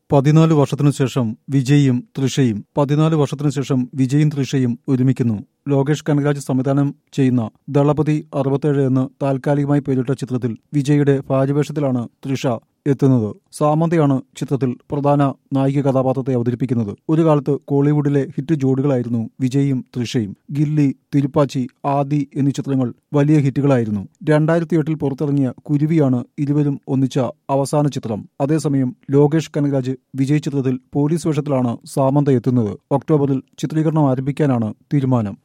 പതിനാല് വർഷത്തിനു ശേഷം വിജയും തൃഷയും പതിനാല് വർഷത്തിനു ശേഷം വിജയും തൃഷയും ഒരുമിക്കുന്നു ലോകേഷ് കനകരാജ് സംവിധാനം ചെയ്യുന്ന ദളപതി അറുപത്തേഴ് എന്ന് താൽക്കാലികമായി പേരിട്ട ചിത്രത്തിൽ വിജയുടെ ഭാര്യവേഷത്തിലാണ് തൃഷ എത്തുന്നത് സാമന്തയാണ് ചിത്രത്തിൽ പ്രധാന നായിക കഥാപാത്രത്തെ അവതരിപ്പിക്കുന്നത് ഒരു കാലത്ത് കോളിവുഡിലെ ഹിറ്റ് ജോഡികളായിരുന്നു വിജയും തൃഷയും ഗില്ലി തിരുപ്പാച്ചി ആദി എന്നീ ചിത്രങ്ങൾ വലിയ ഹിറ്റുകളായിരുന്നു രണ്ടായിരത്തി എട്ടിൽ പുറത്തിറങ്ങിയ കുരുവിയാണ് ഇരുവരും ഒന്നിച്ച അവസാന ചിത്രം അതേസമയം ലോകേഷ് കനകരാജ് വിജയ് ചിത്രത്തിൽ പോലീസ് വേഷത്തിലാണ് സാമന്ത എത്തുന്നത് ഒക്ടോബറിൽ ചിത്രീകരണം ആരംഭിക്കാനാണ് തീരുമാനം